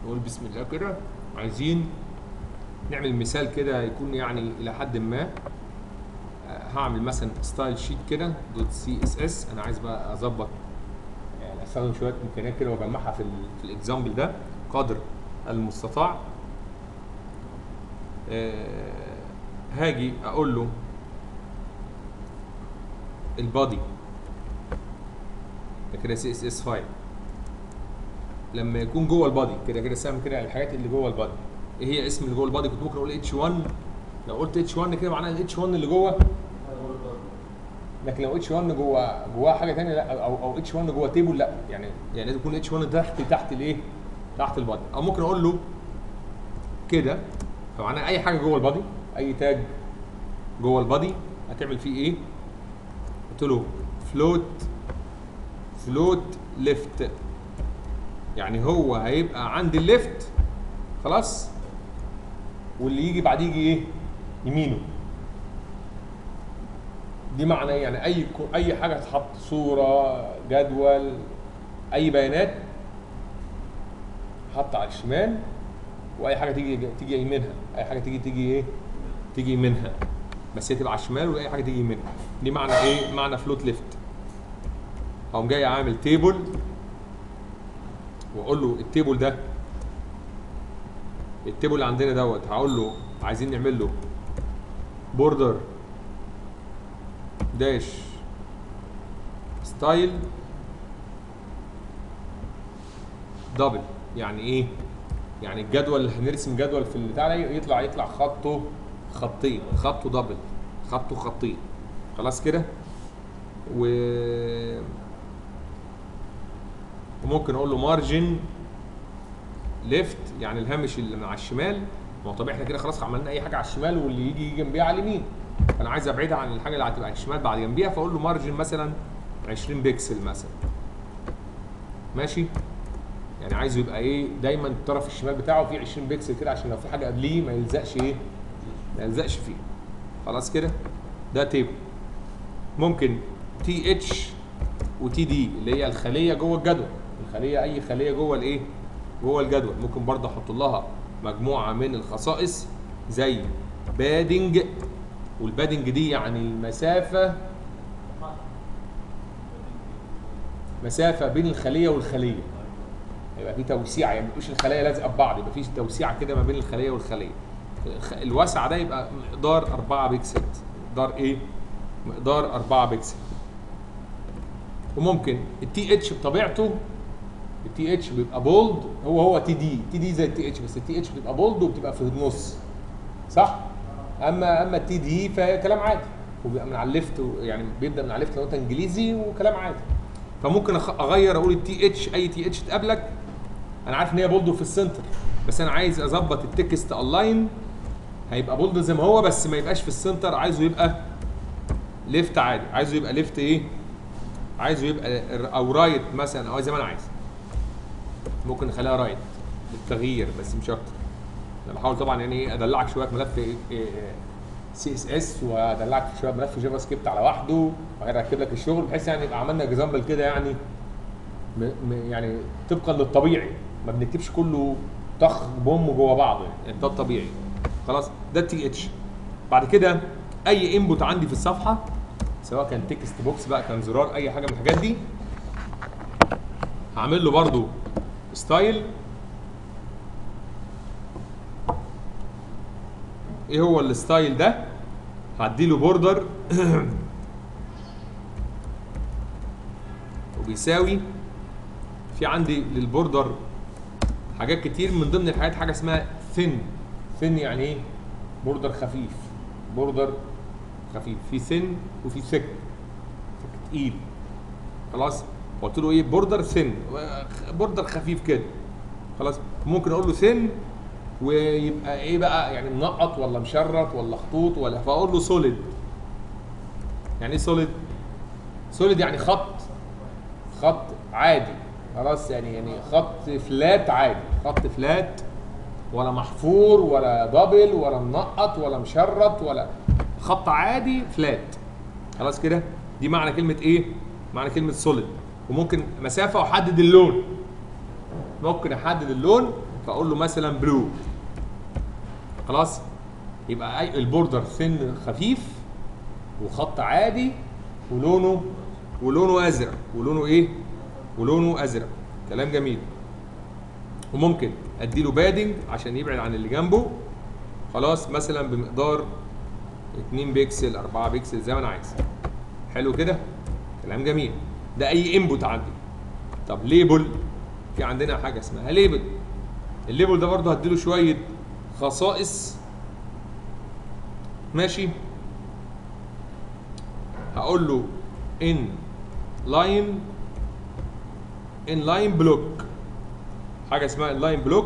نقول بسم الله كده عايزين نعمل مثال كده يكون يعني الى حد ما آه، هعمل مثلا ستايل شيت كده دوت سي اس اس انا عايز بقى اظبط يعني استخدم شويه امكانيات كده واجمعها في ال في الاكزامبل ده قدر المستطاع آه، هاجي اقول له البادي ده كده سي اس اس فايل لما يكون جوه البادي كده كده سام كده الحاجات اللي جوه البادي ايه هي اسم اللي جوه البادي كنت ممكن اقول اتش 1 لو قلت اتش 1 كده معناها الاتش 1 اللي جوه لكن لو اتش 1 جوه جواه حاجه ثانيه لا او او اتش 1 جوه تيبل لا يعني يعني لازم يكون اتش 1 تحت تحت الايه؟ تحت البادي او ممكن اقول له كده فمعناها اي حاجه جوه البادي اي تاج جوه البادي هتعمل فيه ايه؟ قلت له فلوت فلوت ليفت يعني هو هيبقى عند الليفت خلاص واللي يجي بعديه يجي ايه؟ يمينه دي معنى إيه؟ يعني اي كو- اي حاجه تتحط صوره جدول اي بيانات حط على الشمال واي حاجه تيجي تيجي يمينها اي حاجه تيجي تيجي ايه تيجي يمينها بس هي تبقى على الشمال واي حاجه تيجي يمينها دي معنى ايه معنى فلوت ليفت اقوم جاي عامل تيبل واقول له التيبل ده التيبل اللي عندنا دوت هقول له عايزين نعمل له بوردر داش ستايل دبل يعني ايه يعني الجدول اللي هنرسم جدول في البتاع ده يطلع يطلع خطه خطين خطه دبل خطه خطين خلاص كده و وممكن اقول له مارجن ليفت يعني الهامش اللي من على الشمال ما هو طبيعي احنا كده خلاص عملنا اي حاجه على الشمال واللي يجي يجي جنبيها على اليمين فانا عايز ابعدها عن الحاجه اللي هتبقى على الشمال بعد جنبيها فاقول له مارجن مثلا 20 بكسل مثلا ماشي يعني عايزه يبقى ايه دايما الطرف الشمال بتاعه فيه 20 بكسل كده عشان لو في حاجه قبليه ما يلزقش ايه ما يلزقش فيه خلاص كده ده تيبل ممكن تي اتش وتي دي اللي هي الخليه جوه الجدول الخليه اي خليه جوه الايه جوه الجدول ممكن برضه احط لها مجموعه من الخصائص زي بادنج والبادنج دي يعني المسافه مسافه بين الخليه والخليه يبقى في توسيع يعني ما يبقوش الخلايا لازقه ببعض يبقى في توسيعه كده ما بين الخليه والخليه الخ- الوسع ده يبقى مقدار 4 بكسل مقدار ايه مقدار 4 بكسل وممكن التي اتش بطبيعته التي اتش بيبقى بولد هو هو تي دي تي دي زي التي اتش بس التي اتش بتبقى بولد وبتبقى في النص صح اما اما التي دي فكلام عادي وبيبقى من على الليفت و- يعني بيبدا من على الليفت لو انت انجليزي وكلام عادي فممكن أخ- اغير اقول التي اتش اي تي اتش تقابلك انا عارف ان هي بولد في السنتر بس انا عايز اظبط التكست الاين هيبقى بولد زي ما هو بس ما يبقاش في السنتر عايزه يبقى ليفت عادي عايزه يبقى ليفت ايه عايزه يبقى ر- او رايت مثلا او زي ما انا عايز ممكن نخليها رايت للتغيير بس مش اكتر انا بحاول طبعا يعني ايه ادلعك شويه ملف سي اس اس وادلعك في شويه ملف جافا سكريبت على وحده وبعدين اركب لك الشغل بحيث يعني يبقى عملنا اكزامبل كده يعني م م يعني طبقا للطبيعي ما بنكتبش كله طخ بوم جوه بعضه يعني ده الطبيعي خلاص ده التي اتش بعد كده اي انبوت عندي في الصفحه سواء كان تكست بوكس بقى كان زرار اي حاجه من الحاجات دي هعمل له برضو ستايل ايه هو الستايل ده هديله بوردر وبيساوي في عندي للبوردر حاجات كتير من ضمن الحاجات حاجه اسمها ثن ثن يعني ايه بوردر خفيف بوردر خفيف في ثن وفي ثك تقيل خلاص قلت له ايه بوردر ثن بوردر خفيف كده خلاص ممكن اقول له ثن ويبقى ايه بقى يعني منقط ولا مشرط ولا خطوط ولا فاقول له سوليد يعني ايه سوليد سوليد يعني خط خط عادي خلاص يعني يعني خط فلات عادي خط فلات ولا محفور ولا دبل ولا منقط ولا مشرط ولا خط عادي فلات خلاص كده دي معنى كلمه ايه معنى كلمه سوليد وممكن مسافه واحدد اللون ممكن احدد اللون فاقول له مثلا بلو خلاص يبقى أي البوردر سن خفيف وخط عادي ولونه ولونه ازرق ولونه ايه ولونه ازرق كلام جميل وممكن اديله بادنج عشان يبعد عن اللي جنبه خلاص مثلا بمقدار 2 بكسل 4 بكسل زي ما انا عايز حلو كده كلام جميل ده اي انبوت عندي طب ليبل في عندنا حاجه اسمها ليبل الليبل ده برضه هديله شويه خصائص ماشي هقول له ان لاين ان لاين بلوك حاجه اسمها ان لاين بلوك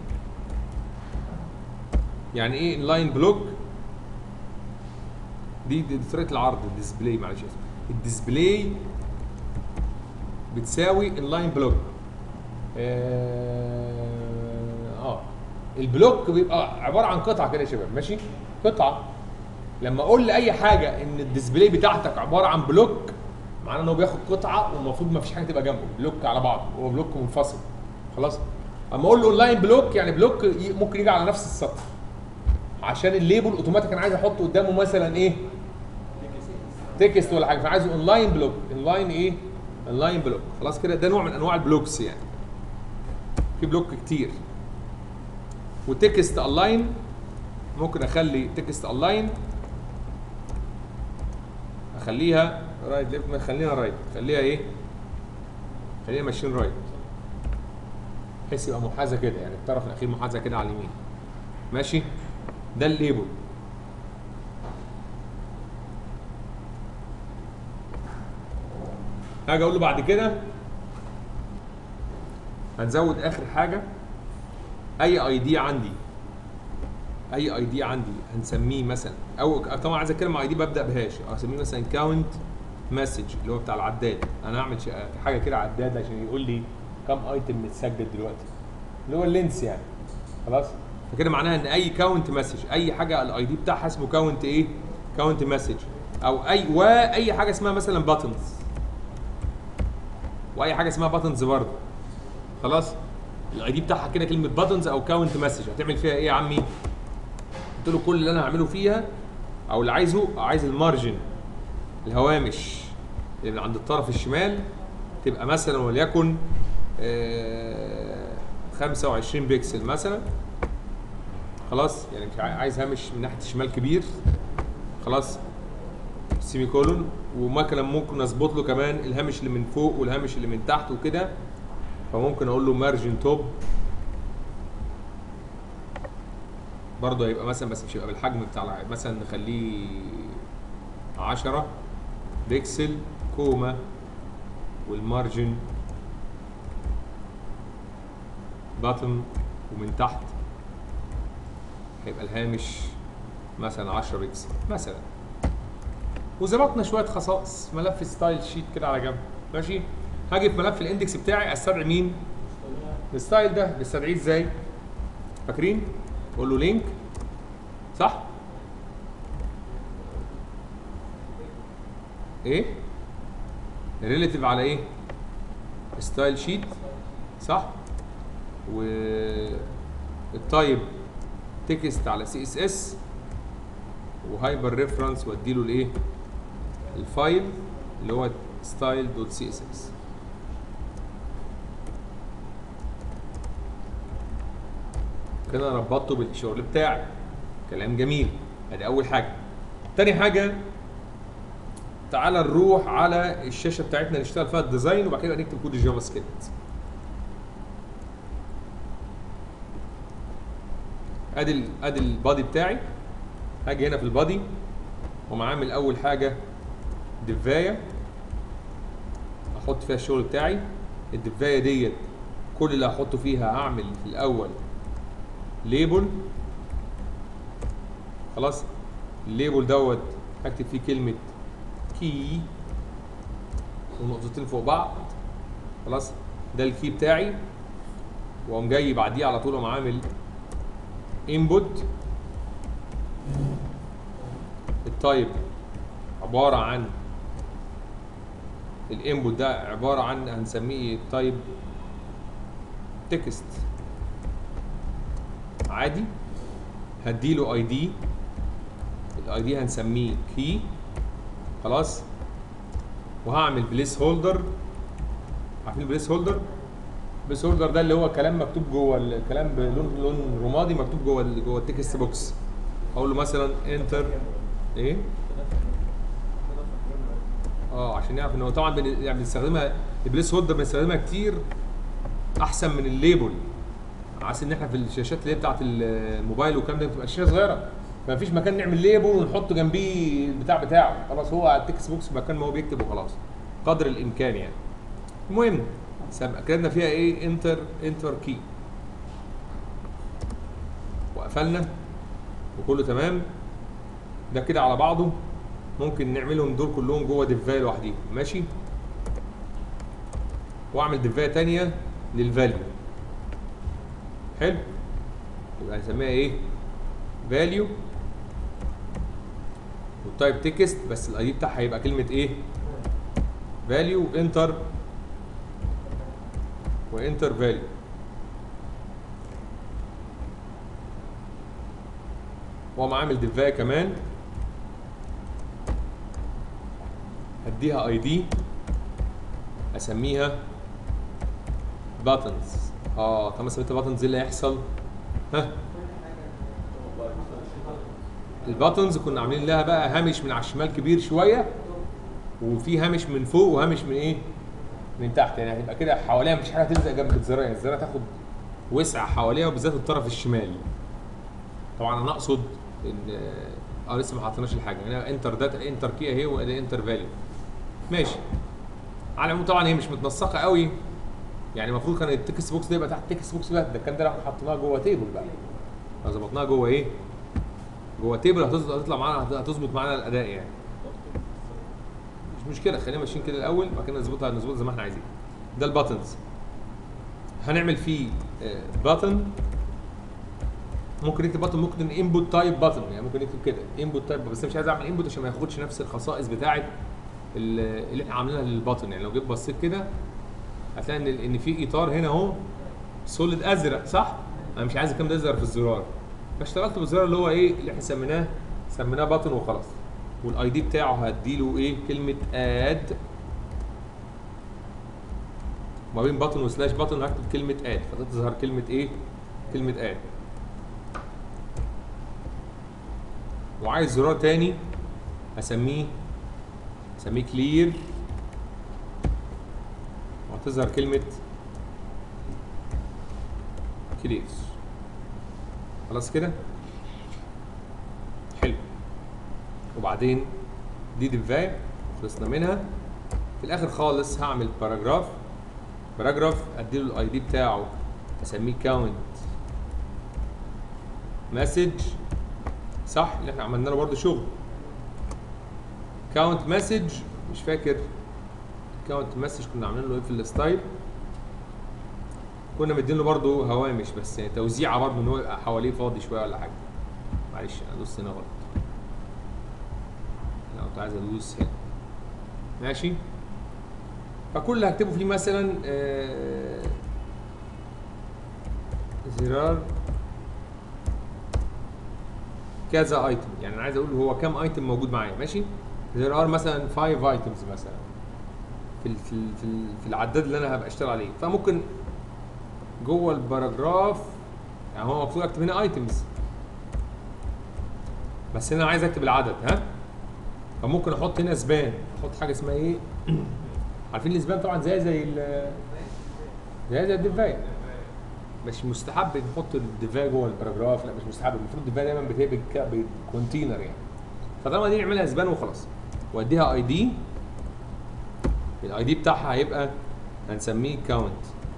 يعني ايه ان لاين بلوك دي دي طريقه العرض الديسبلاي معلش اسف الديسبلاي بتساوي ان لاين بلوك اه آه. البلوك بيبقى عباره عن قطعه كده يا شباب ماشي قطعه لما اقول لاي حاجه ان الديسبلاي بتاعتك عباره عن بلوك معناه ان هو بياخد قطعه والمفروض ما فيش حاجه تبقى جنبه بلوك على بعض هو بلوك منفصل خلاص اما اقول له اونلاين بلوك يعني بلوك ي- ممكن يجي على نفس السطر عشان الليبل اوتوماتيك انا عايز احط قدامه مثلا ايه تكست ولا حاجه فعايزه اونلاين بلوك اونلاين ايه اونلاين بلوك خلاص كده ده نوع من انواع البلوكس يعني في بلوك كتير وتكست اونلاين ممكن اخلي تكست اونلاين اخليها رايت ليفت ما خليها رايت خليها ايه خليها ماشين رايت بحيث يبقى محاذاه كده يعني الطرف الاخير محاذاه كده على اليمين ماشي ده الليبل هاجي اقول له بعد كده هنزود اخر حاجه اي اي دي عندي اي اي دي عندي هنسميه مثلا او طبعا عايز اتكلم عن اي دي ببدا بهاش اسميه مثلا كاونت مسج اللي هو بتاع العداد انا هعمل ش- حاجه كده عداد عشان يقول لي كم ايتم متسجل دلوقتي اللي هو اللينس يعني خلاص فكده معناها ان اي كاونت مسج اي حاجه الاي دي بتاعها اسمه كاونت ايه كاونت مسج او اي واي حاجه اسمها مثلا باتنز واي حاجه اسمها باتنز برضه خلاص الاي دي بتاعها كده كلمه باتنز او كاونت مسج هتعمل فيها ايه يا عمي قلت له كل اللي انا هعمله فيها او اللي عايزه عايز المارجن الهوامش اللي من عند الطرف الشمال تبقى مثلا وليكن آه، 25 بكسل مثلا خلاص يعني مش عاي- عايز هامش من ناحيه الشمال كبير خلاص سيمي كولون ومثلا ممكن اظبط له كمان الهامش اللي من فوق والهامش اللي من تحت وكده فممكن اقول له مارجن توب برضه هيبقى مثلا بس مش هيبقى بالحجم بتاع الع- مثلا نخليه 10 بيكسل كوما والمارجن باتم ومن تحت هيبقى الهامش مثلا 10 بيكسل مثلا وظبطنا شويه خصائص ملف ستايل شيت كده على جنب ماشي هاجي في ملف الاندكس بتاعي استدعي مين الستايل ده بستدعيه ازاي فاكرين اقول له لينك صح ايه ريليتيف على ايه ستايل شيت صح و التايب تكست على سي اس اس وهايبر ريفرنس واديله الايه الفايل اللي هو ستايل دوت سي اس اس كده انا ربطته بالشغل بتاعي كلام جميل ادي اول حاجه تاني حاجه تعال نروح على الشاشه بتاعتنا نشتغل فيها الديزاين وبعد كده نكتب كود الجافا سكريبت ادي ال ادي البادي بتاعي هاجي هنا في البادي واقوم عامل اول حاجه دفايه احط فيها الشغل بتاعي الدفايه ديت كل اللي هحطه فيها هعمل في الاول ليبل خلاص الليبل دوت هكتب فيه كلمه كي ونقطتين فوق بعض خلاص ده الكي بتاعي واقوم جاي بعديه على طول اقوم عامل انبوت التايب عباره عن الانبوت ده عباره عن هنسميه تايب تكست عادي هديله اي دي الاي دي هنسميه كي خلاص وهعمل بليس هولدر عارفين البليس هولدر البليس هولدر ده اللي هو كلام مكتوب جوه الكلام بلون لون رمادي مكتوب جوه ال- جوه التكست بوكس اقول له مثلا انتر ايه اه عشان يعرف ان هو طبعا بن- يعني بنستخدمها البليس هولدر بنستخدمها كتير احسن من الليبل عايز ان احنا في الشاشات اللي هي بتاعت الموبايل والكلام ده بتبقى الشاشه صغيره فما فيش مكان نعمل ليبل ونحط جنبيه البتاع بتاعه خلاص هو على التكست بوكس مكان ما هو بيكتب وخلاص قدر الامكان يعني المهم سم- كتبنا فيها ايه انتر انتر كي وقفلنا وكله تمام ده كده على بعضه ممكن نعملهم دول كلهم جوه ديفايه لوحديهم ماشي واعمل ديفايه تانية للفاليو حلو يبقى هنسميها ايه فاليو والتايب تكست بس الاي دي بتاعها هيبقى كلمه ايه فاليو انتر وانتر فاليو واقوم عامل ديفايه كمان هديها اي دي اسميها باتنز اه طب ما سميتها باتنز ايه اللي هيحصل ها الباتنز كنا عاملين لها بقى هامش من على الشمال كبير شويه وفي هامش من فوق وهامش من ايه من تحت يعني هيبقى كده حواليها مفيش حاجه تلزق جنب الزراير يعني الزراير تاخد وسع حواليها وبالذات الطرف الشمالي طبعا انا اقصد ان اه لسه ما حطيناش الحاجه هنا انتر داتا انتر كي اهي وادي انتر فاليو ماشي على العموم طبعا هي مش متنسقه قوي يعني المفروض كان التكست بوكس ده يبقى تحت التكست بوكس ده ده كان ده لو احنا حطيناها جوه تيبل بقى لو ظبطناها جوه ايه؟ جوه تيبل هتظبط هتطلع معانا هتظبط معانا الاداء يعني مش مشكله خلينا ماشيين كده الاول بعد كده نظبطها نظبطها زي ما احنا عايزين ده الباتنز هنعمل فيه باتن ممكن نكتب باتن ممكن انبوت تايب باتن يعني ممكن نكتب كده انبوت تايب بس مش عايز اعمل انبوت عشان ما ياخدش نفس الخصائص بتاعه ال- اللي احنا عاملينها للباتن يعني لو جيت بصيت كده هتلاقي ان ان في اطار هنا اهو سوليد ازرق صح؟ انا مش عايز الكلام ده يظهر في الزرار فاشتغلت بالزرار اللي هو ايه اللي احنا سميناه سميناه باتن وخلاص والاي دي بتاعه هديله ايه كلمه اد ما بين باتن وسلاش باتن هكتب كلمه اد فتظهر كلمه ايه كلمه اد وعايز زرار تاني اسميه اسميه كلير وهتظهر كلمه كليرز خلاص كده حلو وبعدين دي ديفاي خلصنا منها في الاخر خالص هعمل باراجراف باراجراف اديله الاي دي بتاعه اسميه كاونت مسج صح اللي احنا عملنا له برضه شغل كاونت مسج مش فاكر كاونت مسج كنا عاملين له ايه في الستايل كنا مدين له برضه هوامش بس يعني توزيعه برضه ان هو يبقى حواليه فاضي شويه ولا حاجه معلش انا ادوس هنا غلط انا كنت عايز ادوس هنا ماشي فكل اللي هكتبه فيه مثلا آه، زرار كذا ايتم يعني انا عايز اقول هو كام ايتم موجود معايا ماشي زرار مثلا 5 ايتمز مثلا في ال في ال في, ال في العداد اللي انا هبقى اشتغل عليه فممكن جوه الباراجراف يعني هو المفروض اكتب هنا ايتمز بس هنا عايز اكتب العدد ها فممكن احط هنا سبان احط حاجه اسمها ايه عارفين السبان طبعا زي زي ال زي زي الديفاي مش مستحب نحط الديفاي جوه الباراجراف لا مش مستحب المفروض الديفاي دايما بتبقى بكونتينر يعني فطالما دي نعملها سبان وخلاص واديها اي دي الاي دي بتاعها هيبقى هنسميه كاونت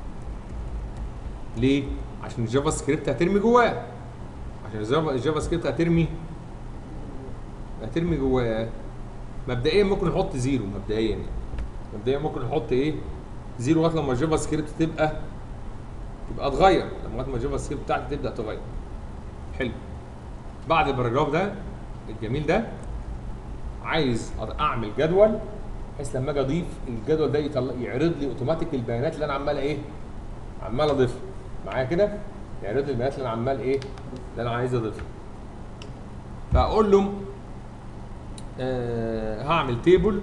ليه؟ عشان الجافا سكريبت هترمي جواه عشان الجافا الجافا سكريبت هترمي هترمي جواه مبدئيا ممكن نحط زيرو مبدئيا يعني مبدئيا ممكن نحط ايه؟ زيرو لغايه لما الجافا سكريبت تبقى تبقى تغير لغايه ما الجافا سكريبت بتاعتي تبدا تغير حلو بعد الباراجراف ده الجميل ده عايز اعمل جدول بحيث لما اجي اضيف الجدول ده يطلع يعرض لي اوتوماتيك البيانات اللي انا عمال ايه؟ عمال اضيفها معايا كده يعني رد البيانات اللي انا عمال ايه اللي انا عايز اضيفها فاقول له آه هعمل تيبل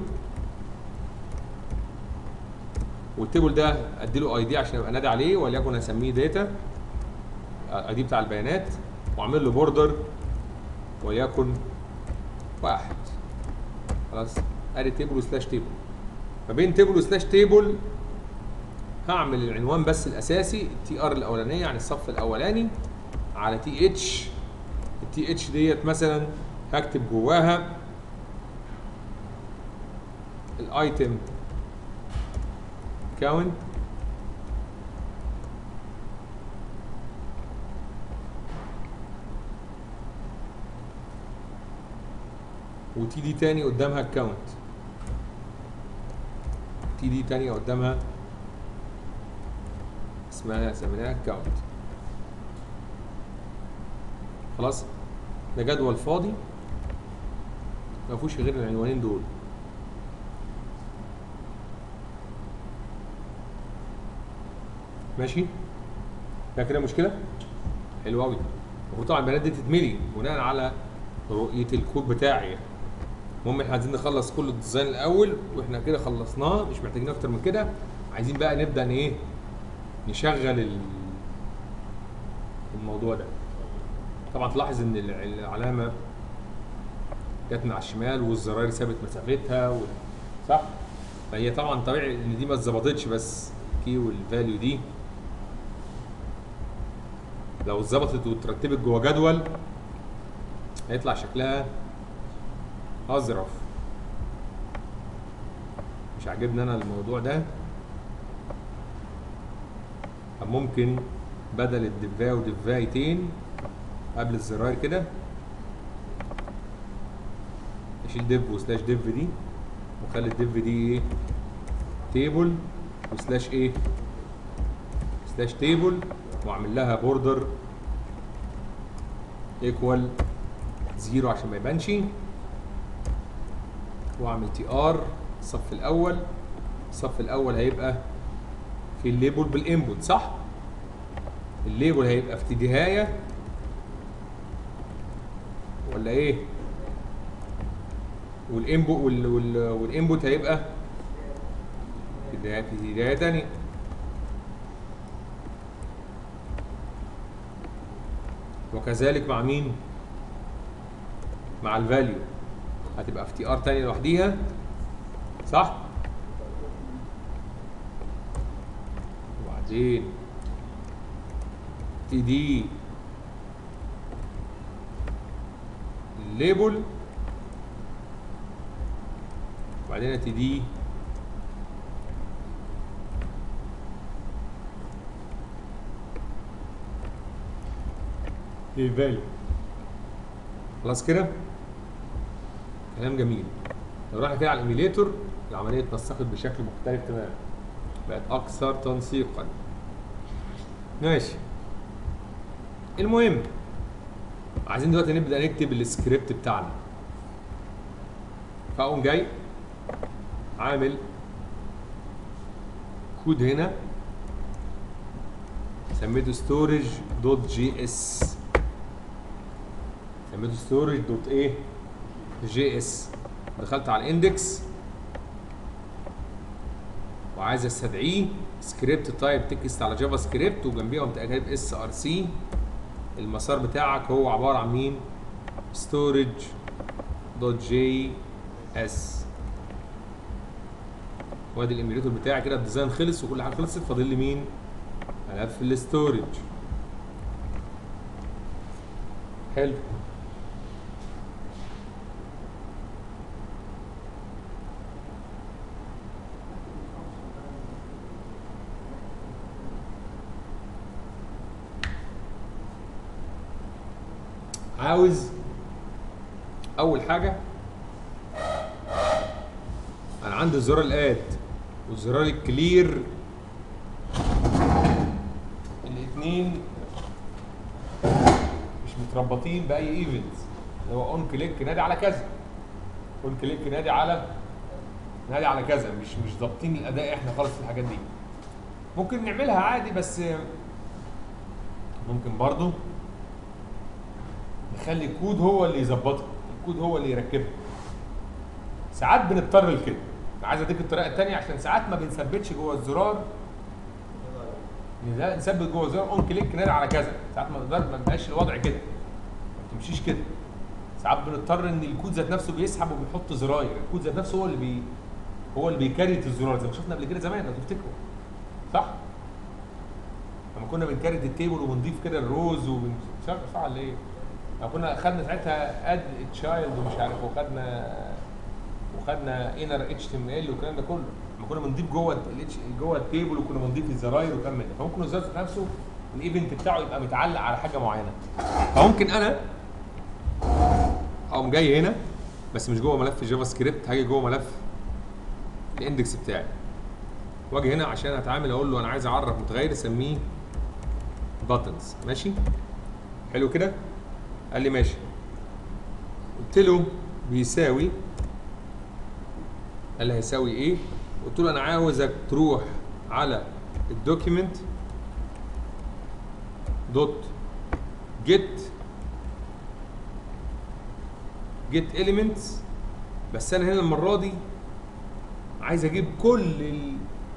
والتيبل ده ادي له اي دي عشان ابقى نادي عليه وليكن اسميه داتا اي دي بتاع البيانات واعمل له بوردر وليكن واحد خلاص ادي تيبل وسلاش تيبل ما بين تيبل وسلاش تيبل هعمل العنوان بس الاساسي التي ار الاولانيه يعني الصف الاولاني على تي اتش التي اتش ديت مثلا هكتب جواها الايتم كاونت وتي دي تاني قدامها الكاونت تي دي تانية قدامها اسمها سميناها كاونت خلاص ده جدول فاضي ما فيهوش غير العنوانين دول ماشي ده كده مشكله حلو قوي المفروض طبعا البيانات دي تتملي بناء على رؤيه الكود بتاعي المهم احنا عايزين نخلص كل الديزاين الاول واحنا كده خلصناه مش محتاجين اكتر من كده عايزين بقى نبدا ان ايه نشغل ال- الموضوع ده طبعا تلاحظ ان الع- العلامه جت من على الشمال والزراير سابت مسافتها و... صح فهي طبعا طبيعي ان دي ما اتظبطتش بس الكي والفاليو دي لو اتظبطت واترتبت جوه جدول هيطلع شكلها اظرف مش عاجبني انا الموضوع ده طب ممكن بدل الدفاية ودفايتين قبل الزراير كده اشيل ديف وسلاش ديف دي واخلي الديف دي ايه تيبل وسلاش ايه سلاش تيبل واعمل لها بوردر ايكوال زيرو عشان ما يبانش واعمل تي ار الصف الاول الصف الاول هيبقى في الليبل بالانبوت صح الليبل هيبقى في تدهاية ولا ايه والانبوت وال وال والانبوت هيبقى في تدهاية في تدهاية تانية وكذلك مع مين مع الفاليو هتبقى في تي ار تاني لوحديها صح وبعدين تي دي الليبل وبعدين تي دي الفاليو خلاص كده كلام جميل لو رحنا كده على الايميليتور العمليه اتنسقت بشكل مختلف تماما بقت اكثر تنسيقا ماشي المهم عايزين دلوقتي نبدا نكتب السكريبت بتاعنا فاقوم جاي عامل كود هنا سميته ستورج دوت جي اس سميته ستورج دوت ايه جي اس دخلت على الاندكس وعايز استدعيه سكريبت تايب تكست على جافا سكريبت وجنبيه قمت كاتب اس ار سي المسار بتاعك هو عباره عن مين ستورج دوت جي اس وادي الايميليتور بتاعي كده الديزاين خلص وكل حاجه خلصت فاضل لي مين ملف الاستورج حلو عاوز اول حاجه انا عندي زرار الاد والزرار الكلير الاثنين مش متربطين باي ايفنت اللي هو اون كليك نادي على كذا اون كليك نادي على نادي على كذا مش مش ضابطين الاداء احنا خالص في الحاجات دي ممكن نعملها عادي بس ممكن برضو نخلي الكود هو اللي يظبطها الكود هو اللي يركبها ساعات بنضطر لكده أنا عايز اديك الطريقه الثانيه عشان ساعات ما بنثبتش جوه الزرار لا نثبت جوه الزرار اون كليك نادي على كذا ساعات ما نقدر ما بيبقاش الوضع كده ما بتمشيش كده ساعات بنضطر ان الكود ذات نفسه بيسحب وبيحط زراير الكود ذات نفسه هو اللي بي هو اللي بيكريت الزرار زي ما شفنا قبل كده زمان لو تفتكروا صح لما كنا بنكريت التيبل وبنضيف كده الروز وبن صح صح ولا ايه؟ لما كنا خدنا ساعتها اد تشايلد ومش عارف وخدنا وخدنا انر اتش تي ام ال والكلام ده كله لما كنا بنضيف جوه ال H- جوه التيبل وكنا بنضيف الزراير وكلام من ده فممكن الزرار ذات نفسه الايفنت بتاعه يبقى متعلق على حاجه معينه فممكن انا اقوم جاي هنا بس مش جوه ملف جافا سكريبت هاجي جوه ملف الاندكس بتاعي واجي هنا عشان اتعامل اقول له انا عايز اعرف متغير اسميه باتنز ماشي حلو كده قال لي ماشي قلت له بيساوي قال لي هيساوي ايه قلت له انا عاوزك تروح على الدوكيمنت دوت جيت جيت اليمنتس بس انا هنا المره دي عايز اجيب كل ال...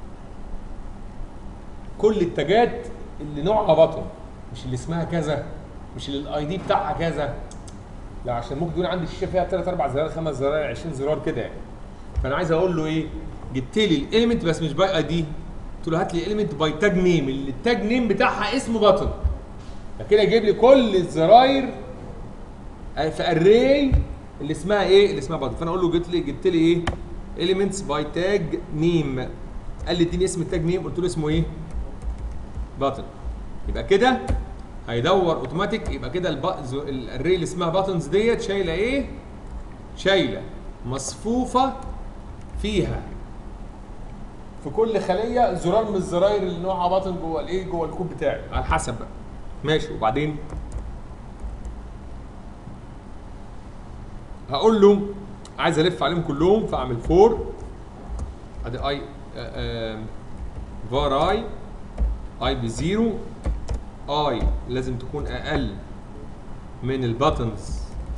كل التاجات اللي نوعها بطن مش اللي اسمها كذا مش اللي الاي دي بتاعها كذا لا عشان ممكن يكون عندي الشاشه فيها 3 4 زرار 5 زرار 20 زرار كده يعني فانا عايز اقول له ايه جبت لي الاليمنت بس مش باي اي دي قلت له هات لي اليمنت باي تاج نيم اللي التاج نيم بتاعها اسمه بطن فكده يجيب لي كل الزراير في اري اللي اسمها ايه اللي اسمها بطن فانا اقول له جبت لي جبت لي ايه elements by tag name قال لي اديني اسم التاج نيم قلت له اسمه ايه باتن يبقى كده هيدور اوتوماتيك يبقى كده الاري اللي اسمها باتنز ديت شايله ايه شايله مصفوفه فيها في كل خليه زرار من الزراير اللي نوعها باتن جوه الايه جوه الكود بتاعي على حسب بقى ماشي وبعدين هقول له عايز الف عليهم كلهم فاعمل فور ادي اي فار اي اي بزيرو اي لازم تكون اقل من الباتنز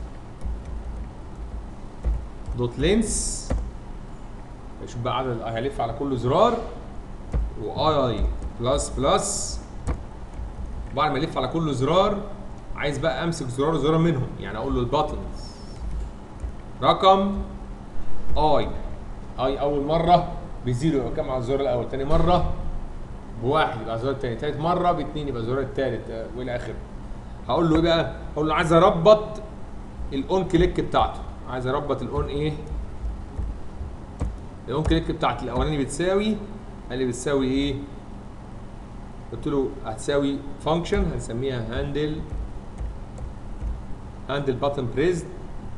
دوت لينس شوف بقى عدد الاي هلف على كل زرار واي بلس بلس بعد ما الف على كل زرار عايز بقى امسك زرار زرار منهم يعني اقول له الباتنز رقم اي اي اول مره بزيرو يبقى كام على الزرار الاول تاني مره بواحد يبقى الزرار التاني تالت مره باثنين يبقى الزرار التالت آه، والى اخره هقول له ايه بقى هقول له عايز اربط الاون كليك بتاعته عايز اربط الاون ايه الاون كليك بتاعت الاولاني بتساوي قال لي بتساوي ايه قلت له هتساوي فانكشن هنسميها هاندل هاندل باتن بريزد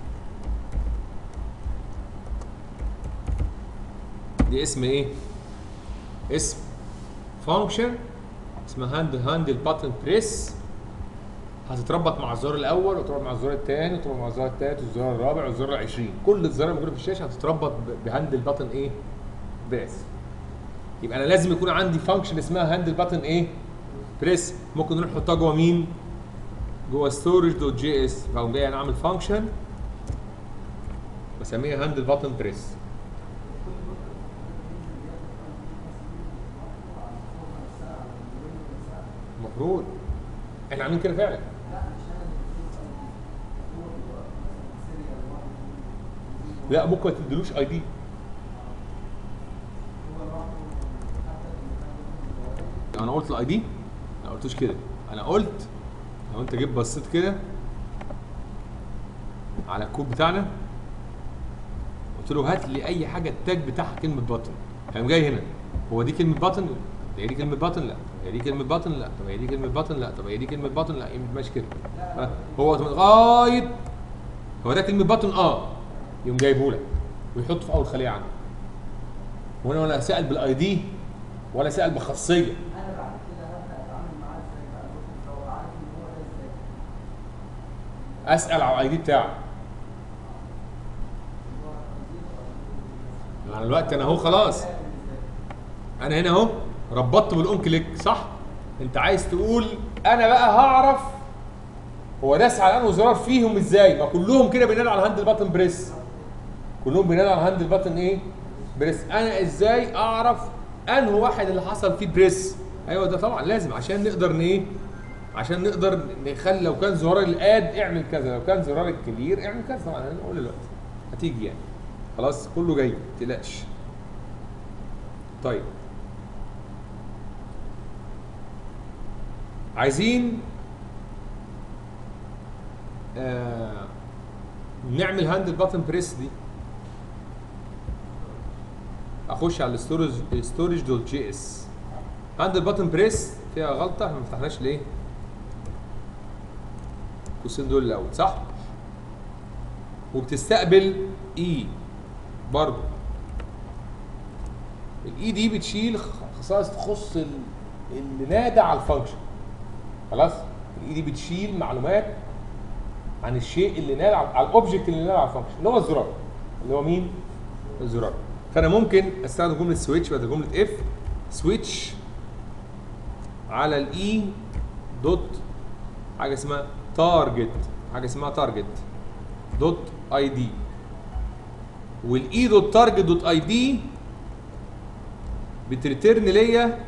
دي اسم ايه؟ اسم فانكشن اسمها هاند هاندل باتن بريس هتتربط مع الزرار الاول وتربط مع الزرار الثاني وتربط مع الزرار الثالث والزرار الرابع والزرار ال 20 كل الزرار الموجوده في الشاشه هتتربط ب- بهاندل باتن ايه؟ بريس يبقى انا لازم يكون عندي فانكشن اسمها هاندل باتن ايه؟ بريس ممكن نروح نحطها جوه مين؟ جوه ستورج دوت جي اس فاقوم جاي انا اعمل فانكشن بسميها هاندل باتن بريس المفروض احنا عاملين كده فعلا لا ممكن ما تديلوش اي دي انا قلت الاي دي ما قلتوش كده انا قلت لو انت جيت بصيت كده على الكود بتاعنا قلت له هات لي اي حاجه التاج بتاعها كلمه باتن قام جاي هنا هو دي كلمه باتن ده هي دي كلمه باتن لا طب هي دي كلمه باتن لا طب هي دي كلمه باتن لا طب هي دي كلمه باتن لا يبقى ماشي كده ها، هو لغايه هو ده كلمه باتن اه يقوم جايبه لك ويحطه في اول خليه عنده وانا ولا سال بالاي دي ولا سال بخاصيه انا بعد كده هبدا اتعامل معاه ازاي بقى ممكن لو عارف ان هو ده ازاي اسال على الاي دي بتاعه انا دلوقتي انا اهو خلاص انا هنا اهو ربطت بالاون كليك صح انت عايز تقول انا بقى هعرف هو داس على انه زرار فيهم ازاي ما كلهم كده بينادوا على الهاندل باتن بريس كلهم بينادوا على الهاندل باتن ايه بريس انا ازاي اعرف انه واحد اللي حصل فيه بريس ايوه ده طبعا لازم عشان نقدر ن ايه عشان نقدر نخلي لو كان زرار الاد اعمل كذا لو كان زرار الكلير اعمل كذا طبعا هنقول دلوقتي هتيجي يعني خلاص كله جاي ما تقلقش طيب عايزين آه نعمل هاندل باتن بريس دي اخش على الستورج ستورج دوت جي اس هاندل باتن بريس فيها غلطه احنا ما فتحناش ليه القوسين دول الاول صح وبتستقبل اي برضه الاي دي بتشيل خصائص تخص ال- اللي نادى على الفانكشن خلاص الاي دي بتشيل معلومات عن الشيء اللي نادى على على الاوبجكت اللي نادى على الفانكشن اللي هو الزرار اللي هو مين الزرار فانا ممكن استخدم جمله سويتش بدل جمله اف سويتش على الاي دوت حاجه اسمها تارجت حاجه اسمها تارجت دوت اي دي والاي دوت تارجت دوت اي دي بتريترن ليا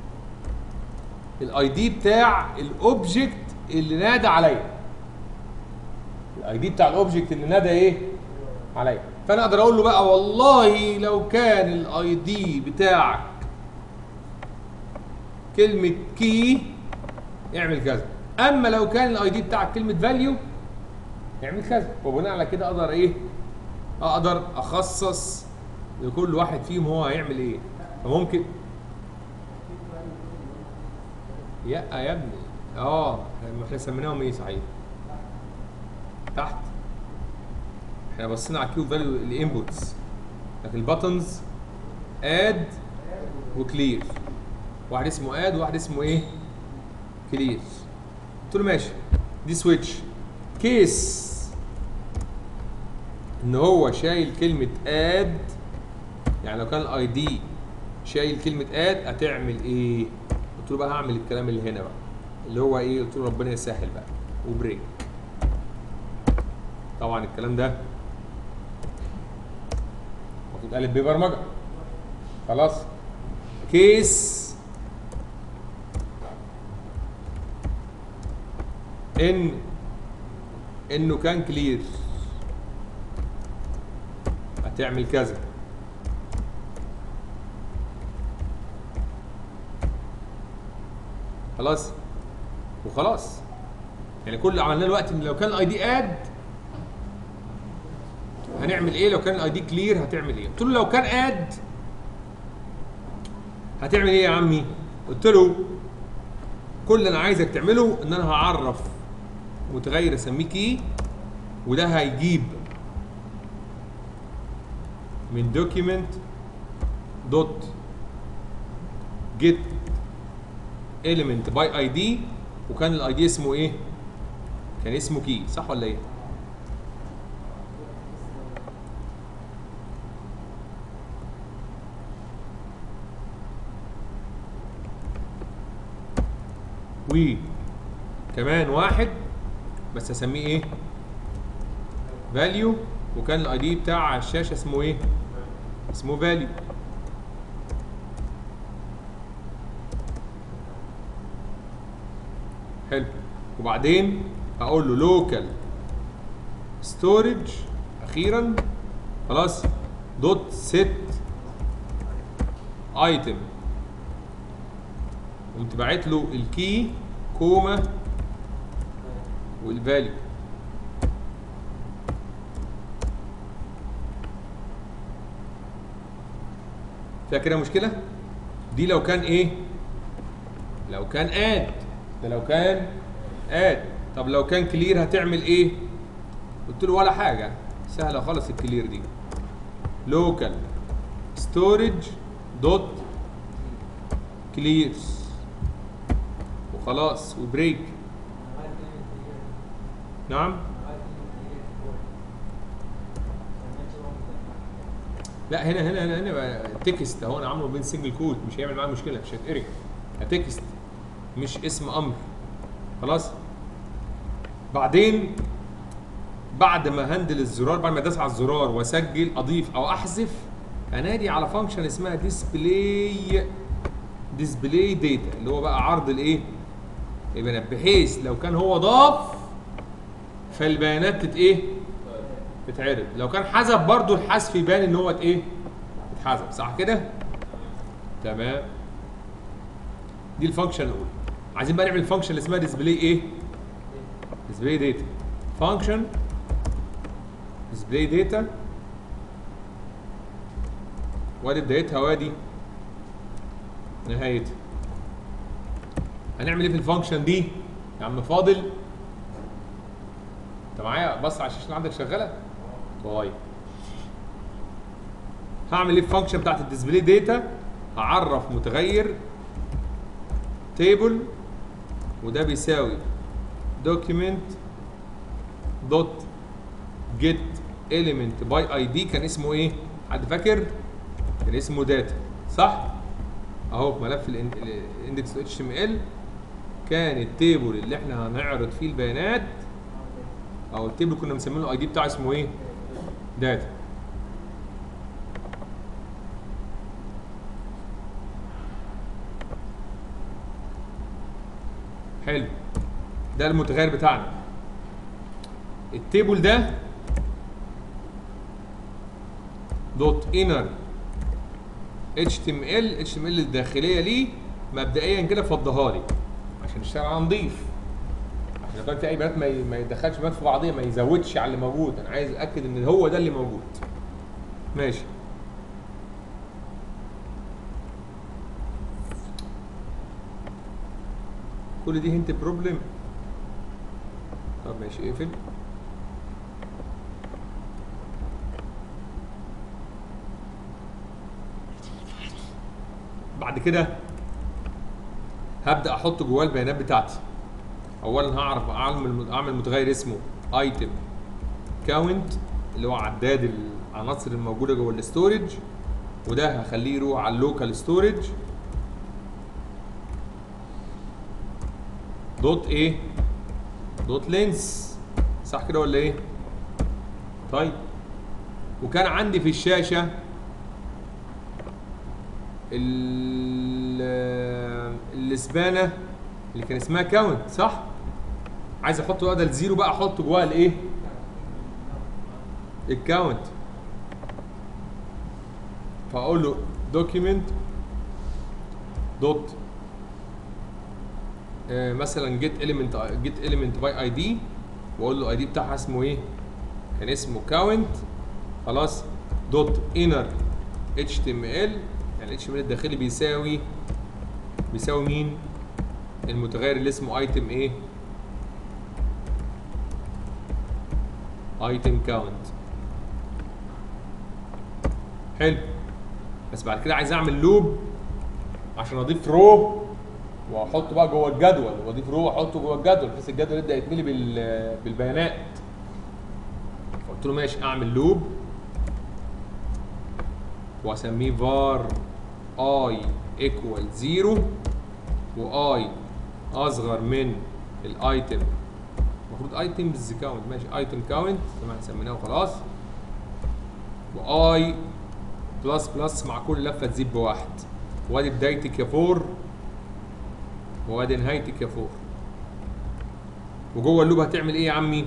الاي دي بتاع الاوبجكت اللي نادى عليا الاي دي بتاع الاوبجكت اللي نادى ايه عليا فانا اقدر اقول له بقى والله لو كان الاي دي بتاعك كلمه كي اعمل كذا اما لو كان الاي دي بتاعك كلمه فاليو اعمل كذا وبناء على كده اقدر ايه اقدر اخصص لكل واحد فيهم هو هيعمل ايه فممكن يا يا ابني اه ما احنا سميناهم ايه صحيح تحت احنا بصينا على كيو فاليو الانبوتس لكن الباتنز اد وكلير واحد اسمه اد وواحد اسمه ايه كلير قلت له ماشي دي سويتش كيس ان هو شايل كلمه اد يعني لو كان الاي دي شايل كلمه اد هتعمل ايه قلت له بقى هعمل الكلام اللي هنا بقى اللي هو ايه قلت له ربنا يسهل بقى وبريك طبعا الكلام ده المفروض قالب ببرمجه خلاص كيس ان انه كان كلير هتعمل كذا خلاص وخلاص يعني كل اللي عملناه دلوقتي ان لو كان الاي دي اد هنعمل ايه لو كان الاي دي كلير هتعمل ايه قلت له لو كان اد هتعمل ايه يا عمي قلت له كل اللي انا عايزك تعمله ان انا هعرف متغير اسميه كي وده هيجيب من دوكيمنت دوت جيت element باي اي دي وكان الاي دي اسمه ايه؟ كان اسمه كي صح ولا ايه؟ و كمان واحد بس اسميه ايه؟ فاليو وكان الاي دي بتاع على الشاشه اسمه ايه؟ اسمه فاليو حلو وبعدين هقول له لوكال ستورج اخيرا خلاص دوت سيت ايتم قمت باعت له الكي كوما والفاليو فيها كده مشكله دي لو كان ايه لو كان اد ده لو كان اد طب لو كان كلير هتعمل ايه قلت له ولا حاجه سهله خالص الكلير دي لوكال ستورج دوت كليرز وخلاص وبريك نعم لا هنا هنا هنا هنا بقى تكست اهو انا عامله بين سنجل كود مش هيعمل معاه مشكله مش هيتقري تكست مش اسم امر خلاص بعدين بعد ما هندل الزرار بعد ما ادوس على الزرار واسجل اضيف او احذف انادي على فانكشن اسمها ديسبلاي ديسبلاي داتا اللي هو بقى عرض الايه البيانات بحيث لو كان هو ضاف فالبيانات تت ايه تتعرض لو كان حذف برضو الحذف يبان ان هو ات ايه اتحذف صح كده تمام دي الفانكشن الاولى عايزين بقى نعمل الفانكشن اللي اسمها ديسبلاي ايه ديسبلاي داتا فانكشن ديسبلاي داتا وادي بدايتها وادي نهايتها هنعمل ايه في الفانكشن دي يا عم فاضل انت معايا بص على الشاشه اللي عندك شغاله طيب هعمل ايه في الفانكشن بتاعت الديسبلاي داتا هعرف متغير تيبل وده بيساوي دوكيمنت دوت جيت element باي اي دي كان اسمه ايه حد فاكر كان اسمه داتا صح اهو ملف الاندكس اتش ام ال كان التيبل اللي احنا هنعرض فيه البيانات او التيبل كنا مسمينه الاي دي بتاعه اسمه ايه داتا حلو ده المتغير بتاعنا التيبل ده دوت انر اتش تي ام ال اتش تي ام ال الداخليه ليه مبدئيا كده فضها لي عشان نشتغل على نضيف عشان لو كان في اي بيانات ما ي- ما يدخلش بيانات في بعضيها ما يزودش على اللي موجود انا عايز اتاكد ان هو ده اللي موجود ماشي كل دي هنت بروبلم طب ماشي اقفل بعد كده هبدا احط جواه البيانات بتاعتي اولا هعرف اعمل اعمل متغير اسمه ايتم كاونت اللي هو عداد العناصر الموجوده جوه الاستورج وده هخليه يروح على اللوكال ستورج دوت ايه دوت لينس صح كده ولا ايه طيب وكان عندي في الشاشه ال- الاسبانه اللي كان اسمها كاونت صح عايز احط بدل زيرو بقى احط جواها الايه الكاونت فاقول له دوكيمنت دوت مثلا جيت اليمنت جيت اليمنت باي اي دي واقول له اي دي بتاعها اسمه ايه كان اسمه كاونت خلاص دوت انر اتش تي ام ال يعني الاتش ام ال الداخلي بيساوي بيساوي مين المتغير اللي اسمه ايتم ايه ايتم كاونت حلو بس بعد كده عايز اعمل لوب عشان اضيف رو واحطه بقى جوه الجدول واضيف رو واحطه جوه الجدول بحيث الجدول يبدا يتملي بال- بالبيانات قلت له ماشي اعمل لوب واسميه var i equal 0 واي اصغر من الايتم المفروض ايتمز كاونت ماشي ايتم كاونت تمام سميناه وخلاص واي بلس بلس مع كل لفه تزيد بواحد وادي بدايتك يا فور وادي نهايتك يا فور وجوه اللوب هتعمل ايه يا عمي؟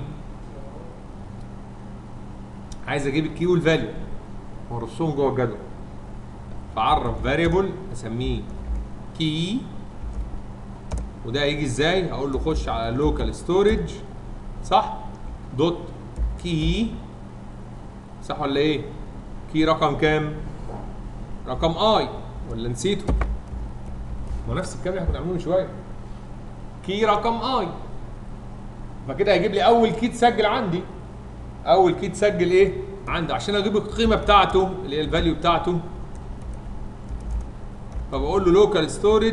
عايز اجيب الكي والفاليو وارصهم جوه الجدول فعرف فاريبل اسميه كي وده هيجي ازاي؟ هقول له خش على لوكال ستورج صح؟ دوت كي صح ولا ايه؟ كي رقم كام؟ رقم اي ولا نسيته؟ ما نفس الكلام اللي احنا كنا عاملينه من شويه كي رقم اي فكده هيجيب لي اول كي تسجل عندي اول كي تسجل ايه عندي عشان اجيب القيمه بتاعته اللي هي الفاليو بتاعته فبقول له لوكال ستورج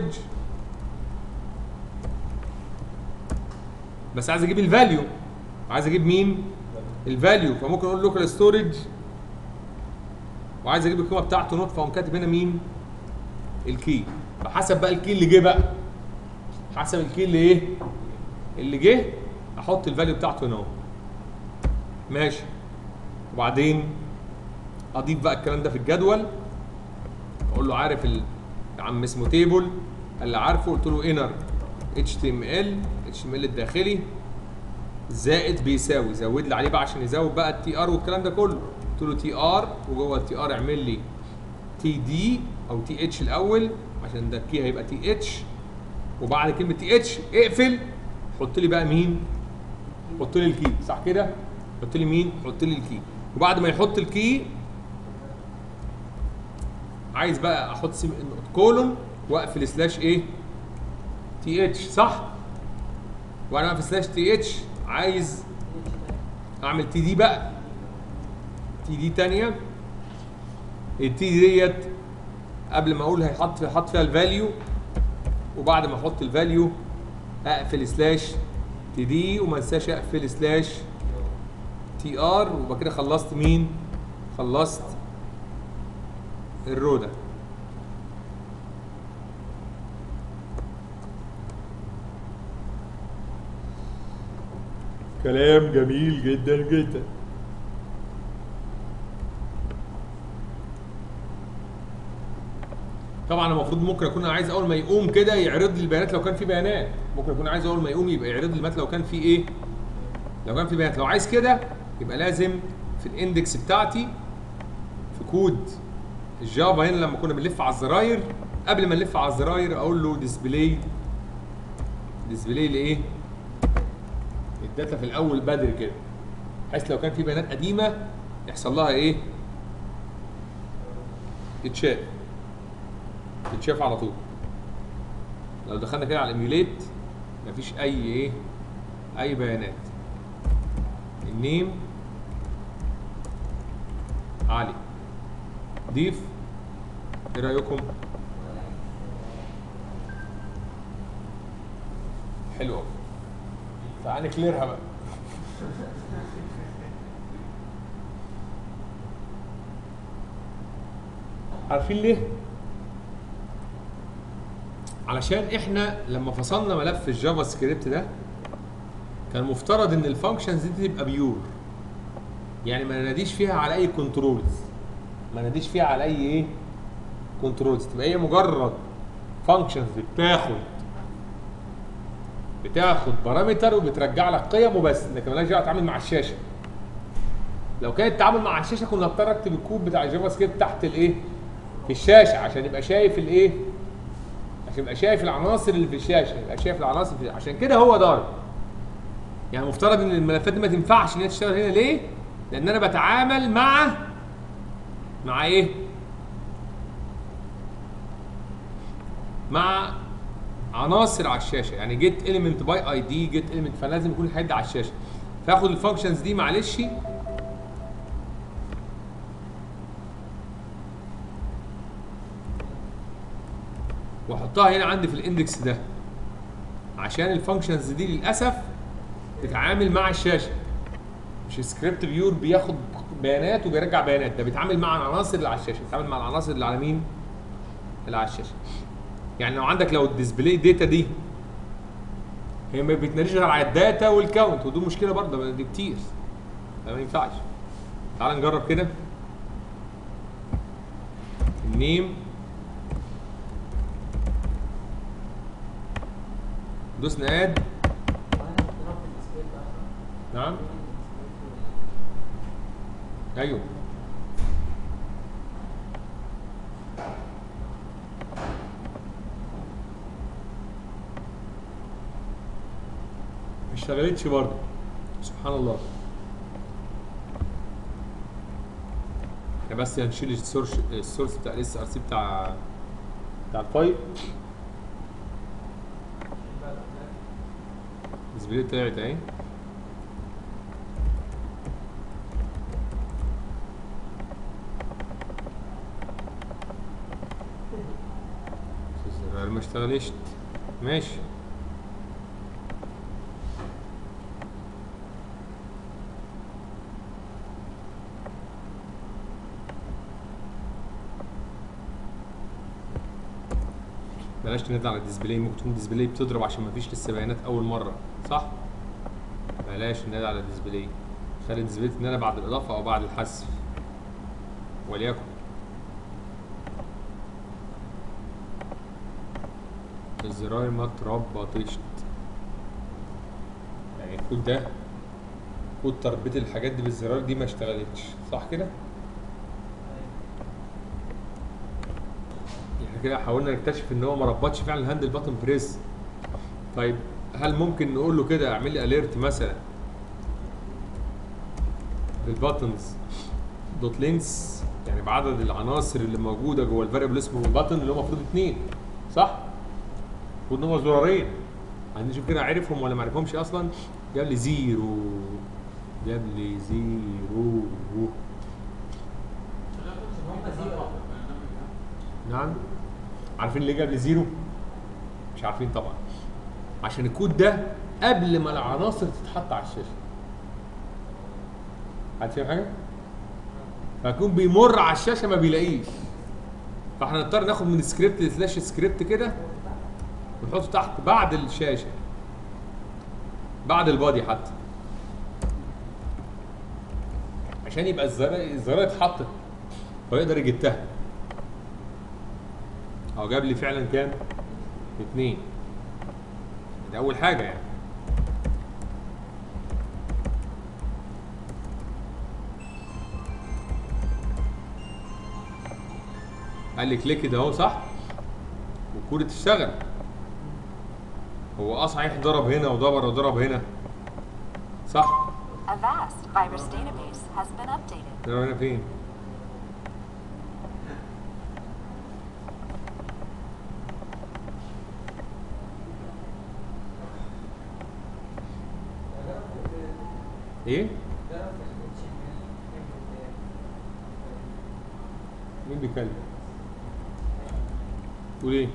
بس عايز اجيب الفاليو عايز اجيب مين الفاليو فممكن اقول لوكال ستورج وعايز اجيب القيمه بتاعته نوت فاقوم كاتب هنا مين الكي فحسب بقى الكي اللي جه بقى حسب الكي اللي ايه اللي جه احط الفاليو بتاعته هنا اهو ماشي وبعدين اضيف بقى الكلام ده في الجدول اقول له عارف ال... يا عم اسمه تيبل اللي عارفه قلت له انر اتش تي ام ال اتش تي ام ال الداخلي زائد بيساوي زود لي عليه بقى عشان يزود بقى التي ار والكلام ده كله قلت له تي ار وجوه التي ار اعمل لي تي دي او تي اتش الاول عشان ده الكي هيبقى تي اتش وبعد كلمه تي اتش اقفل حط لي بقى مين حط لي الكي صح كده حط لي مين حط لي الكي وبعد ما يحط الكي عايز بقى احط سيم كولون واقفل سلاش ايه تي اتش صح وانا اقفل سلاش تي اتش عايز اعمل تي دي بقى تي دي تانية التي دي ديت قبل ما اقول هيحط هيحط فيها الفاليو وبعد ما احط الفاليو اقفل سلاش تي دي وما انساش اقفل سلاش تي ار ويبقى كده خلصت مين؟ خلصت الرو ده كلام جميل جدا جدا طبعا المفروض ممكن اكون عايز اول ما يقوم كده يعرض لي البيانات لو كان في بيانات ممكن اكون عايز اول ما يقوم يبقى يعرض لي البيانات لو كان في ايه لو كان في بيانات لو عايز كده يبقى لازم في الاندكس بتاعتي في كود الجافا هنا لما كنا بنلف على الزراير قبل ما نلف على الزراير اقول له ديسبلاي ديسبلاي لايه الداتا في الاول بدري كده بحيث لو كان في بيانات قديمه يحصل لها ايه تتشاف تتشاف على طول لو دخلنا كده على الايميوليت مفيش اي ايه اي بيانات النيم علي ضيف ايه رايكم حلو قوي تعال نكليرها بقى عارفين ليه؟ علشان احنا لما فصلنا ملف الجافا سكريبت ده كان مفترض ان الفانكشنز دي تبقى بيور يعني ما نناديش فيها على اي كنترولز ما نناديش فيها على اي ايه كنترولز تبقى هي مجرد فانكشنز بتاخد بتاخد بارامتر وبترجع لك قيم وبس لكن مالهاش دعوه تتعامل مع الشاشه لو كان التعامل مع الشاشه كنا نضطر اكتب الكود بتاع الجافا سكريبت تحت الايه في الشاشه عشان يبقى شايف الايه عشان يبقى شايف العناصر اللي في الشاشه يبقى شايف العناصر في عشان كده هو ضارب يعني مفترض ان الملفات دي ما تنفعش ان هي تشتغل هنا ليه لان انا بتعامل مع مع ايه مع عناصر على الشاشه يعني جيت اليمنت باي اي دي جيت اليمنت فلازم يكون الحاجات دي على الشاشه فاخد الفانكشنز دي معلش واحطها هنا عندي في الاندكس ده عشان الفانكشنز دي للاسف تتعامل مع الشاشه مش سكريبت بيور بياخد بيانات وبيرجع بيانات ده بيتعامل مع العناصر اللي على الشاشه بيتعامل مع العناصر اللي على مين اللي على الشاشه يعني لو عندك لو الديسبلاي داتا دي هي ما بتناديش غير على الداتا والكاونت ودي مشكله برضه دي كتير ده ما ينفعش تعال نجرب كده النيم دوسنا اد نعم ايوه ما اشتغلتش برضه سبحان الله احنا بس هنشيل السورس السورس بتاع الاس ار سي بتاع بتاع الفايل الديسبلاي طلعت اهي الزرار ما اشتغلش ماشي بلاش تنادي على الديسبلاي ممكن تكون الديسبلاي بتضرب عشان ما فيش لسه بيانات اول مره صح بلاش تنادي على الديسبلاي خلي الديسبلاي تنادي بعد الاضافه او بعد الحذف وليكن الزراير ما اتربطتش يعني الكود ده كود تربيط الحاجات دي بالزرار دي ما اشتغلتش صح كده؟ احنا كده حاولنا نكتشف ان هو ما ربطش فعلا الهاندل باتن بريس طيب هل ممكن نقول له كده اعمل لي اليرت مثلا بالباتنز دوت لينكس يعني بعدد العناصر اللي موجوده جوه الفاريبل اسمه باتن اللي هو المفروض اثنين صح؟ المفروض ان هو زرارين هنشوف كده عرفهم ولا ما عرفهمش اصلا جاب لي زيرو جاب لي زيرو نعم عارفين ليه جاب لي زيرو؟ مش عارفين طبعا عشان الكود ده قبل ما العناصر تتحط على الشاشه حد فاهم حاجه؟ فيكون بيمر على الشاشه ما بيلاقيش فاحنا نضطر ناخد من السكريبت سلاش سكريبت كده ونحطه تحت بعد الشاشه بعد البادي حتى عشان يبقى الزرار الزرار اتحطت فيقدر يجتها هو جاب لي فعلا كام؟ اتنين ده اول حاجه يعني قال لي كليك ده اهو صح والكود تشتغل هو اه صحيح ضرب هنا وضرب وضرب هنا صح A vast virus database has been updated. ضرب هنا فين ايه مين بيتكلم تقول ايه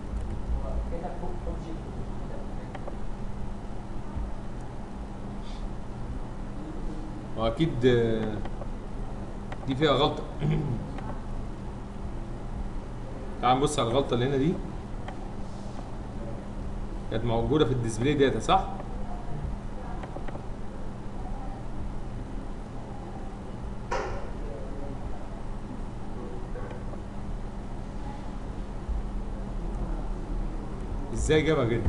هو اكيد آه، دي فيها غلطه تعال نبص على الغلطه اللي هنا دي كانت موجوده في الديسبلاي داتا صح ازاي جابها كده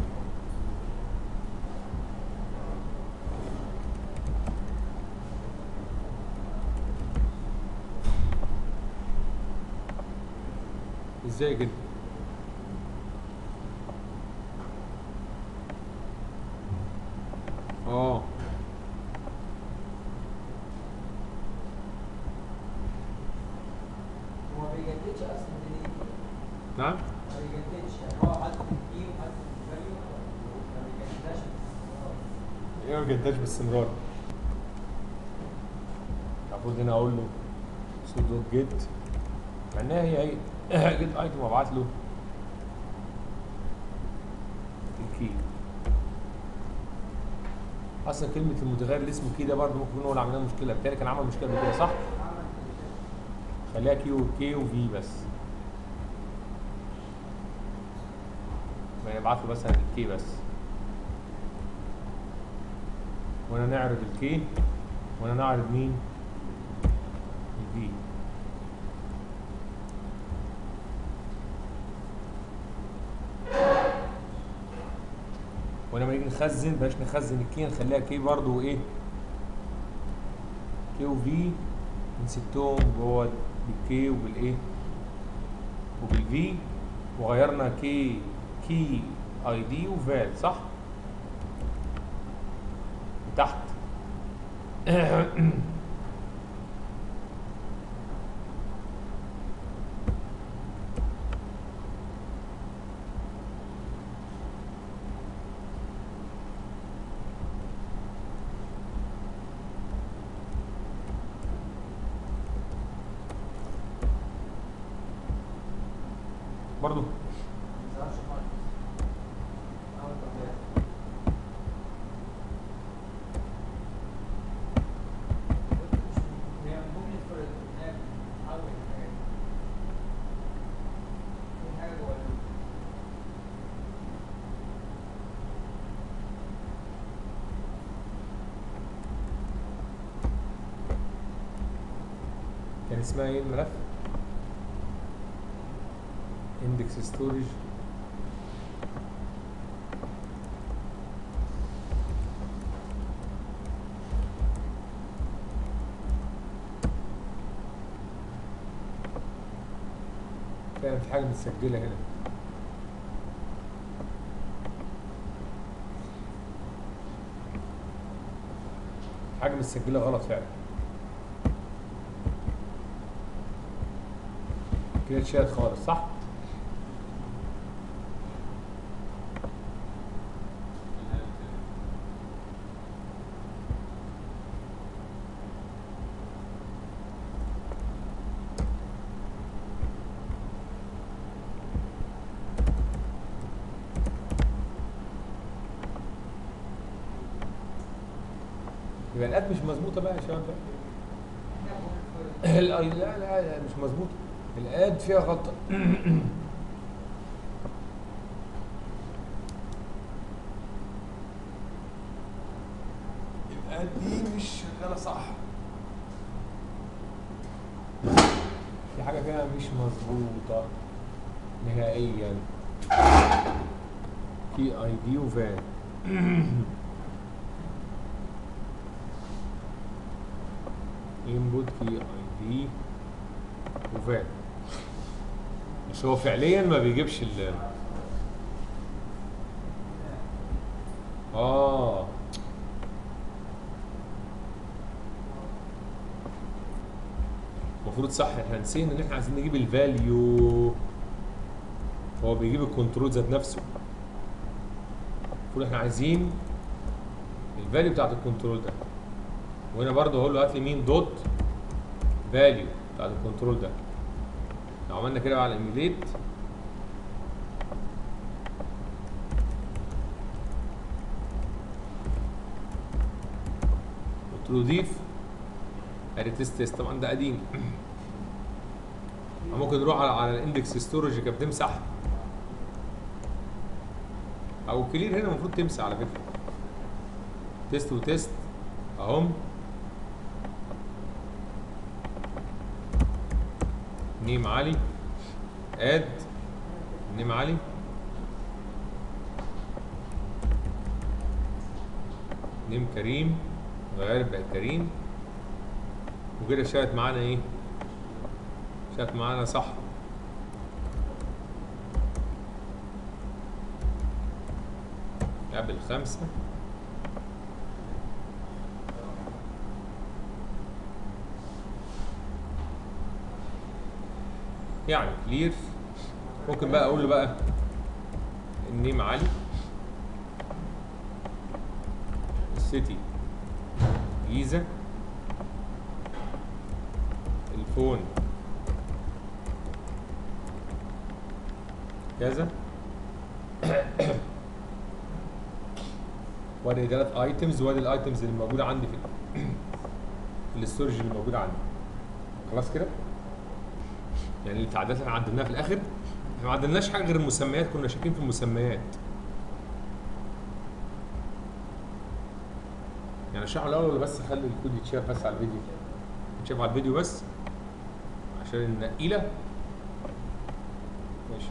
ازاي كده اه هو ما بيجددش اصلا ليه؟ نعم ما بيجددش يعني هو حاطط الكي وحاطط الفاليو ما بيجددهاش ايه ما جداش باستمرار المفروض هنا اقول له سودو جيت مع انها هي هي جيت ايتم وابعت له الكي اصلا كلمه المتغير اللي اسمه كي ده برضه ممكن يكون هو اللي عمل لنا مشكله بالتالي كان عمل مشكله قبل كده صح؟ خليها كيو كي وفي بس ما يبعت له مثلا الكي بس وانا نعرض الكي وانا نعرض مين الفي ولما نيجي نخزن بلاش نخزن الكي نخليها كي برضو وايه كي وفي نسيتهم جوه بالكي وبالايه وبالفي وغيرنا كي كي اي دي وفال صح تحت برضو ما بيظهرش خالص اول ما بيظهر. هي ممكن for الكتاب تحول الحاجات دي. في حاجه جوه ال- كان اسمها ايه الملف اندكس ستورج فعلا في حاجه متسجله هنا حاجه متسجله غلط فعلا كده اتشالت خالص صح يبقى الاد مش مظبوطه بقى يا شباب بقى. ال- لا لا لا مش مظبوطه الاد فيها غلطه الاد دي مش شغاله صح في حاجه فيها مش مظبوطه نهائيا في اي دي وفان انبوت كي اي دي وفان بس هو فعليا ما بيجيبش ال اه المفروض صح احنا نسينا ان احنا عايزين نجيب الفاليو هو بيجيب الكنترول ذات نفسه المفروض احنا عايزين الفاليو بتاعت الكنترول ده وهنا برضه هقول له هات لي مين دوت فاليو بتاعت الكنترول ده لو عملنا كده بقى على الايميليت قلت له ضيف ادي تيست تيست طبعا ده قديم ممكن نروح على على الاندكس ستورج كانت بتمسح او كلير هنا المفروض تمسح على فكره تيست وتيست اهم نيم علي اد نيم علي نيم كريم غير بقى كريم وكده شات معانا ايه شات معانا صح قبل خمسة يعني كلير ممكن بقى اقول له بقى النيم علي السيتي جيزة الفون كذا وادي ثلاث ايتمز وادي الايتمز اللي موجوده عندي في ال- في الاستورج اللي موجوده عندي خلاص كده يعني التعديلات اللي احنا عدلناها في الاخر احنا ما عدلناش حاجه غير المسميات كنا شاكين في المسميات يعني اشرحه الاول ولا بس اخلي الكود يتشاف بس على الفيديو يتشاف على الفيديو بس عشان النقيله ماشي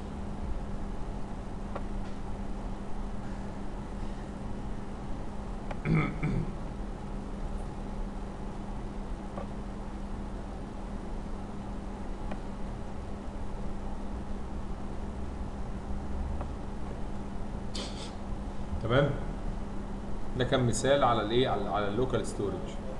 تمام ده كان مثال على الايه على على اللوكال ستورج